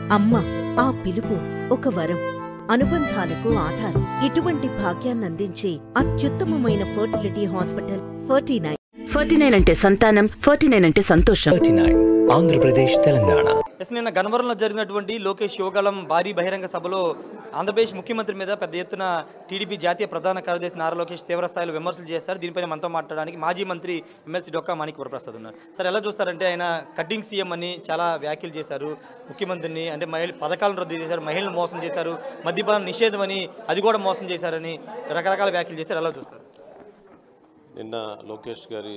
అమ్మ ఆ పిలుపు ఒక వరం అనుబంధాలకు ఆధారం ఇటువంటి భాగ్యాన్నందించే అత్యుత్తమమైన fertility hospital forty nine forty nine అంటే సంతానం ఫార్టీ నైన్ అంటే సంతోషం థర్టీ నైన్ ఆంధ్రప్రదేశ్ తెలంగాణ ఎస్ నిన్న గన్నవరంలో జరిగినటువంటి లోకేష్ యువగళం భారీ బహిరంగ సభలో ఆంధ్రప్రదేశ్ ముఖ్యమంత్రి మీద పెద్ద ఎత్తున టీడీపీ జాతీయ ప్రధాన కార్యదర్శి నారా లోకేష్ తీవ్ర స్థాయిలో విమర్శలు చేస్తారు దీనిపైన మనతో మాట్లాడడానికి మాజీ మంత్రి ఎమ్మెల్సీ డొక్కా మాణిక్ వరప్రసాద్ ఉన్నారు సార్ ఎలా చూస్తారంటే ఆయన కడ్డింగ్ సీఎం అని చాలా వ్యాఖ్యలు చేశారు ముఖ్యమంత్రిని అంటే మహిళ పథకాలను రద్దు చేశారు మహిళలను మోసం చేశారు మద్యపాన నిషేధం అని అది కూడా మోసం చేశారని రకరకాల వ్యాఖ్యలు చేశారు ఎలా చూస్తారు నిన్న లోకేష్ గారి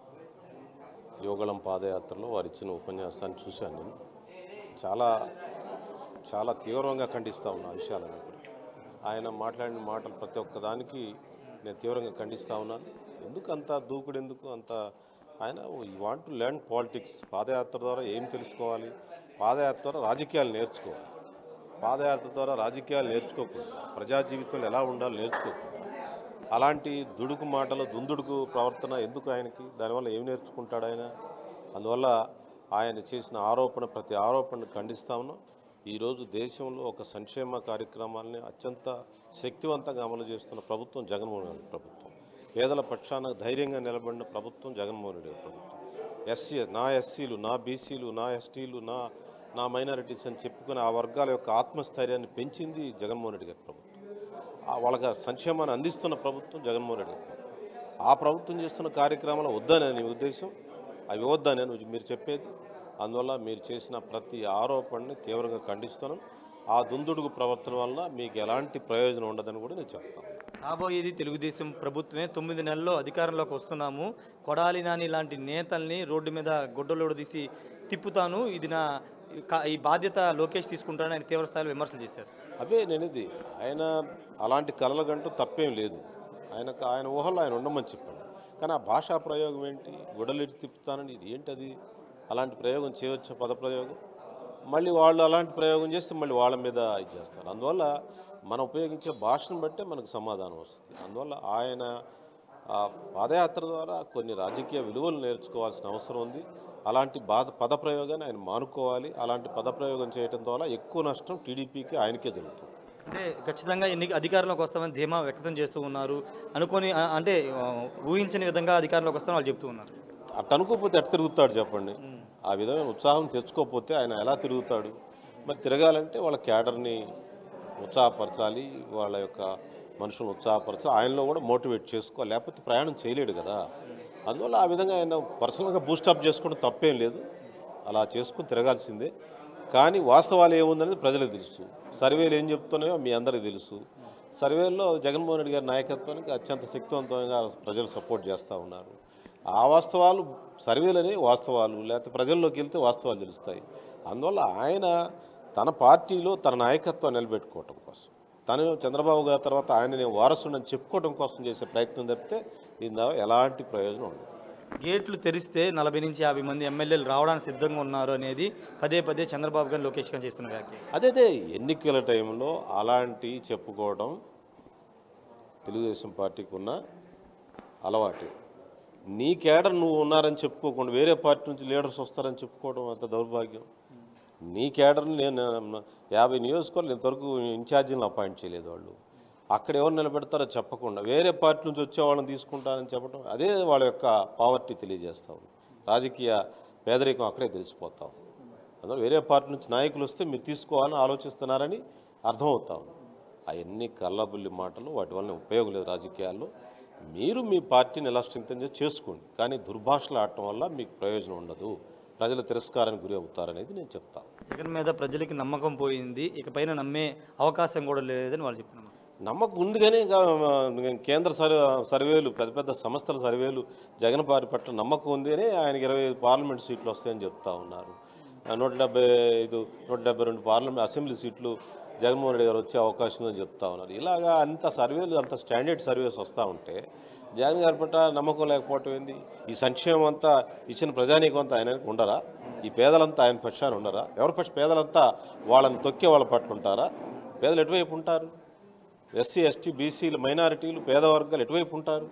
యోగళం పాదయాత్రలో వారు ఇచ్చిన ఉపన్యాసాన్ని చూశాను నేను చాలా చాలా తీవ్రంగా ఖండిస్తూ ఉన్నా ఆ విషయాలను కూడా ఆయన మాట్లాడిన మాటలు ప్రతి ఒక్క దానికి నేను తీవ్రంగా ఖండిస్తూ ఉన్నాను ఎందుకు అంత దూకుడు ఎందుకు అంత ఆయన ఈ వాంట్ టు లెర్న్ పాలిటిక్స్ పాదయాత్ర ద్వారా ఏం తెలుసుకోవాలి పాదయాత్ర ద్వారా రాజకీయాలు నేర్చుకోవాలి పాదయాత్ర ద్వారా రాజకీయాలు నేర్చుకోకూడదు ప్రజా జీవితంలో ఎలా ఉండాలో నేర్చుకోకూడదు అలాంటి దుడుకు మాటలు దుందుడుకు ప్రవర్తన ఎందుకు ఆయనకి దానివల్ల ఏం నేర్చుకుంటాడు ఆయన అందువల్ల ఆయన చేసిన ఆరోపణ ప్రతి ఆరోపణను ఖండిస్తా ఉన్నాం ఈరోజు దేశంలో ఒక సంక్షేమ కార్యక్రమాలని అత్యంత శక్తివంతంగా అమలు చేస్తున్న ప్రభుత్వం జగన్మోహన్ రెడ్డి ప్రభుత్వం పేదల పక్షాన ధైర్యంగా నిలబడిన ప్రభుత్వం జగన్మోహన్ రెడ్డి ప్రభుత్వం ఎస్సీ నా ఎస్సీలు నా బీసీలు నా ఎస్టీలు నా నా మైనారిటీస్ అని చెప్పుకుని ఆ వర్గాల యొక్క ఆత్మస్థైర్యాన్ని పెంచింది జగన్మోహన్ రెడ్డి గారి ప్రభుత్వం ఆ వాళ్ళకి సంక్షేమాన్ని అందిస్తున్న ప్రభుత్వం జగన్మోహన్ రెడ్డి గారి ప్రభుత్వం. ఆ ప్రభుత్వం చేస్తున్న కార్యక్రమాలు వద్దనే నీ ఉద్దేశం అవి వద్దనే నువ్వు మీరు చెప్పేది అందువల్ల మీరు చేసిన ప్రతి ఆరోపణని తీవ్రంగా ఖండిస్తున్నాం ఆ దుందుడుగు ప్రవర్తన వల్ల మీకు ఎలాంటి ప్రయోజనం ఉండదని కూడా నేను చెప్తాను రాబోయేది తెలుగుదేశం ప్రభుత్వమే తొమ్మిది నెలల్లో అధికారంలోకి వస్తున్నాము కొడాలి నాని లాంటి నేతల్ని రోడ్డు మీద గుడ్డలోడు తీసి తిప్పుతాను ఇది నా కా- ఈ బాధ్యత లోకేష్ తీసుకుంటానని ఆయన తీవ్ర స్థాయిలో విమర్శలు చేశారు అవే నేను ఇది ఆయన అలాంటి కలలగంటూ తప్పేం లేదు ఆయనకు ఆయన ఊహల్లో ఆయన ఉండమని చెప్పండి కానీ ఆ భాషా ప్రయోగం ఏంటి గుడలెట్టి తిప్పుతానని ఇది ఏంటది అలాంటి ప్రయోగం చేయవచ్చా పద ప్రయోగం మళ్ళీ వాళ్ళు అలాంటి ప్రయోగం చేస్తే మళ్ళీ వాళ్ళ మీద ఇది చేస్తారు అందువల్ల మనం ఉపయోగించే భాషను బట్టే మనకు సమాధానం వస్తుంది అందువల్ల ఆయన ఆ పాదయాత్ర ద్వారా కొన్ని రాజకీయ విలువలు నేర్చుకోవాల్సిన అవసరం ఉంది అలాంటి బాధ పదప్రయోగాన్ని ఆయన మానుకోవాలి అలాంటి పదప్రయోగం చేయడం ద్వారా ఎక్కువ నష్టం టీడీపీకి ఆయనకే జరుగుతుంది అంటే ఖచ్చితంగా ఎన్ని అధికారంలోకి వస్తామని ధీమా వ్యక్తం చేస్తూ ఉన్నారు అనుకొని ఆ, అంటే ఆ, ఊహించని విధంగా అధికారంలోకి వస్తామని వాళ్ళు చెప్తూ ఉన్నారు అట్ట అనుకోకపోతే ఎట్ట తిరుగుతాడు చెప్పండి ఆ విధమైన ఉత్సాహం తెచ్చుకోకపోతే ఆయన ఎలా తిరుగుతాడు మరి తిరగాలంటే వాళ్ళ క్యాడర్ని ఉత్సాహపరచాలి వాళ్ళ యొక్క మనుషులను ఉత్సాహపరచాలి ఆయనలో కూడా మోటివేట్ చేసుకోవాలి లేకపోతే ప్రయాణం చేయలేడు కదా అందువల్ల ఆ విధంగా ఆయన పర్సనల్గా బూస్టప్ చేసుకోవడం తప్పేం లేదు అలా చేసుకుని తిరగాల్సిందే కానీ వాస్తవాలు ఏముందనేది ప్రజలకు తెలుసు సర్వేలు ఏం చెప్తున్నాయో మీ అందరికీ తెలుసు సర్వేల్లో జగన్మోహన్ రెడ్డి గారి నాయకత్వానికి అత్యంత శక్తివంతంగా ప్రజలు సపోర్ట్ చేస్తూ ఉన్నారు ఆ వాస్తవాలు సర్వేలు అనేవి వాస్తవాలు లేకపోతే ప్రజల్లోకి వెళ్తే వాస్తవాలు తెలుస్తాయి అందువల్ల ఆయన తన పార్టీలో తన నాయకత్వాన్ని నిలబెట్టుకోవటం కోసం తను చంద్రబాబు గారి తర్వాత ఆయన నేను వారసుడని చెప్పుకోవడం కోసం చేసే ప్రయత్నం తప్పితే దీని ద్వారా ఎలాంటి ప్రయోజనం ఉండదు గేట్లు తెరిస్తే నలభై నుంచి యాభై మంది ఎమ్మెల్యేలు రావడానికి సిద్ధంగా ఉన్నారు అనేది పదే పదే చంద్రబాబు గారు లోకేష్ గారు చేస్తున్న వ్యాఖ్య అదే అదే ఎన్నికల టైంలో అలాంటి చెప్పుకోవడం తెలుగుదేశం పార్టీకి ఉన్న అలవాటు నీ కేడర్ నువ్వు ఉన్నారని చెప్పుకోకుండా వేరే పార్టీ నుంచి లీడర్స్ వస్తారని చెప్పుకోవడం అంత దౌర్భాగ్యం నీ కేడర్ని నేను యాభై నియోజకవర్గాలు ఇంతవరకు ఇన్ఛార్జీలను అపాయింట్ చేయలేదు వాళ్ళు అక్కడ ఎవరు నిలబెడతారో చెప్పకుండా వేరే పార్టీ నుంచి వచ్చే వాళ్ళని తీసుకుంటారని చెప్పడం అదే వాళ్ళ యొక్క పావర్టీ తెలియజేస్తా ఉంది రాజకీయ పేదరికం అక్కడే తెలిసిపోతాం అందులో వేరే పార్టీ నుంచి నాయకులు వస్తే మీరు తీసుకోవాలని ఆలోచిస్తున్నారని అర్థమవుతా ఉంది అవన్నీ కళ్ళబుల్లి మాటలు వాటి వల్ల ఉపయోగం లేదు రాజకీయాల్లో మీరు మీ పార్టీని ఎలా స్ట్రెంగ్ చేసుకోండి కానీ దుర్భాషలు ఆడటం వల్ల మీకు ప్రయోజనం ఉండదు ప్రజల తిరస్కారానికి గురి అవుతారనేది నేను చెప్తాను జగన్ మీద ప్రజలకి నమ్మకం పోయింది ఇక పైన నమ్మే అవకాశం కూడా లేదని వాళ్ళు చెప్తున్నారు నమ్మకం ఉంది కానీ ఇంకా కేంద్ర సర్వే సర్వేలు పెద్ద పెద్ద సంస్థల సర్వేలు జగన్ పార్టీ పట్ల నమ్మకం ఉంది అని ఆయనకి ఇరవై ఐదు పార్లమెంట్ సీట్లు వస్తాయని చెప్తా ఉన్నారు ఆ నూట డెబ్బై ఐదు నూట డెబ్బై రెండు పార్లమెంట్ అసెంబ్లీ సీట్లు జగన్మోహన్ రెడ్డి గారు వచ్చే అవకాశం ఉందని చెప్తా ఉన్నారు ఇలాగా అంత సర్వేలు అంత స్టాండర్డ్ సర్వేస్ వస్తూ ఉంటే జగన్ గారి పట్ల నమ్మకం లేకపోవటం ఏంది ఈ సంక్షేమం అంతా ఇచ్చిన ప్రజానీకం అంతా ఆయనకి ఉండరా ఈ పేదలంతా ఆయన పక్షాన ఉండరా ఎవరి పక్ష పేదలంతా వాళ్ళని తొక్కే వాళ్ళ పట్ల ఉంటారా పేదలు ఎటువైపు ఉంటారు ఎస్సీ ఎస్టీ బీసీలు మైనారిటీలు పేద వర్గాలు ఎటువైపు ఉంటారు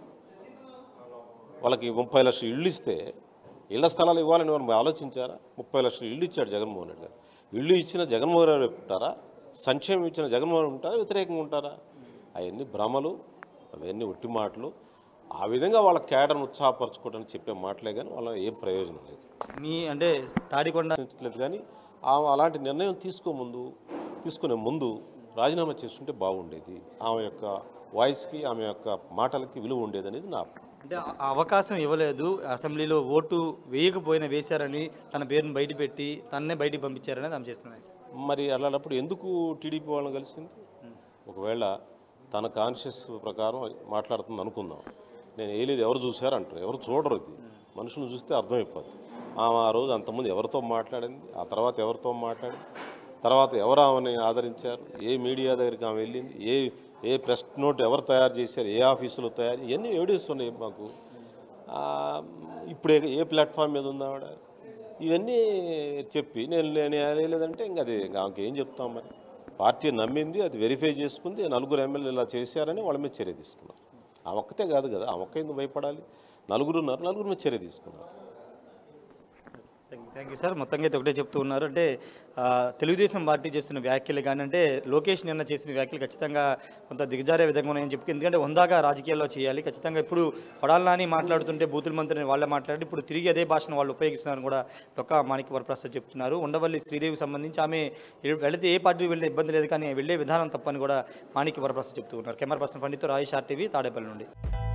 వాళ్ళకి ముప్పై లక్షలు ఇళ్ళు ఇస్తే ఇళ్ల స్థలాలు ఇవ్వాలని మనం ఆలోచించారా ముప్పై లక్షలు ఇళ్ళు ఇచ్చాడు జగన్మోహన్ రెడ్డి గారు ఇల్లు ఇచ్చిన జగన్మోహన్ రెడ్డి ఉంటారా సంక్షేమం ఇచ్చిన జగన్మోహన్ రెడ్డి ఉంటారా వ్యతిరేకంగా ఉంటారా అవన్నీ భ్రమలు అవన్నీ ఒట్టి మాటలు ఆ విధంగా వాళ్ళ కేడర్ను ఉత్సాహపరచుకోవడానికి చెప్పే మాటలే కానీ వాళ్ళ ఏం ప్రయోజనం లేదు మీ అంటే తాడికొండ లేదు కానీ ఆమె అలాంటి నిర్ణయం తీసుకోముందు తీసుకునే ముందు రాజీనామా చేస్తుంటే బాగుండేది ఆమె యొక్క వాయిస్కి ఆమె యొక్క మాటలకి విలువ ఉండేది అనేది నా అంటే ఆ- ఆ అవకాశం ఇవ్వలేదు అసెంబ్లీలో ఓటు వేయకపోయినా వేశారని తన పేరును బయట పెట్టి తన్నే బయటికి పంపించారని ఆమె చేస్తున్నాయి మరి అలాంటప్పుడు ఎందుకు టీడీపీ వాళ్ళని కలిసింది ఒకవేళ తన కాన్షియస్ ప్రకారం మాట్లాడుతుంది అనుకుందాం నేను వేయలేదు ఎవరు చూశారు అంటారు ఎవరు చూడరు ఇది మనుషులను చూస్తే అర్థమైపోద్ది ఆమె ఆ రోజు అంతకుముందు ఎవరితో మాట్లాడింది ఆ తర్వాత ఎవరితో మాట్లాడింది తర్వాత ఎవరు ఆమెని ఆదరించారు ఏ మీడియా దగ్గరికి ఆమె వెళ్ళింది ఏ ఏ ప్రెస్ నోట్ ఎవరు తయారు చేశారు ఏ ఆఫీసులో తయారు ఇవన్నీ ఎవిడెన్స్ ఉన్నాయి మాకు ఆ, ఇప్పుడు ఏ- ఏ ప్లాట్ఫామ్ మీద ఉందా ఆవిడ ఇవన్నీ చెప్పి నేను నేను లేదంటే ఇంకా అది ఇంకా ఆమెకి ఏం చెప్తాం మరి పార్టీ నమ్మింది అది వెరిఫై చేసుకుంది నలుగురు ఎమ్మెల్యేలు ఇలా చేశారని వాళ్ళ మీద చర్య తీసుకున్నారు ఆ ఒక్కతే కాదు కదా ఆ ఒక్క ఎందుకు భయపడాలి నలుగురు ఉన్నారు నలుగురు మీద చర్య తీసుకున్నారు థ్యాంక్ యూ సార్ మొత్తంగా అయితే ఒకటే చెప్తూ ఉన్నారు అంటే ఆ, తెలుగుదేశం పార్టీ చేస్తున్న వ్యాఖ్యలు కానీ అంటే లోకేష్ నిన్న చేసిన వ్యాఖ్యలు ఖచ్చితంగా కొంత దిగజారే విధంగా ఉన్నాయని చెప్పి ఎందుకంటే హుందాగా రాజకీయాల్లో చేయాలి ఖచ్చితంగా ఇప్పుడు పడాలని మాట్లాడుతుంటే బూతుల మంత్రిని వాళ్ళే మాట్లాడి ఇప్పుడు తిరిగి అదే భాషను వాళ్ళు ఉపయోగిస్తున్నారని కూడా డొక్కా మాణిక్య వరప్రసాద్ చెప్తున్నారు ఉండవల్లి శ్రీదేవికి సంబంధించి ఆమె వెళితే ఏ పార్టీ వెళ్ళిన ఇబ్బంది లేదు కానీ వెళ్ళే విధానం తప్పని కూడా మాణిక్య వరప్రసాద్ చెప్తూ ఉన్నారు camera person Pandit Rajesh RTV Tadepalli నుండి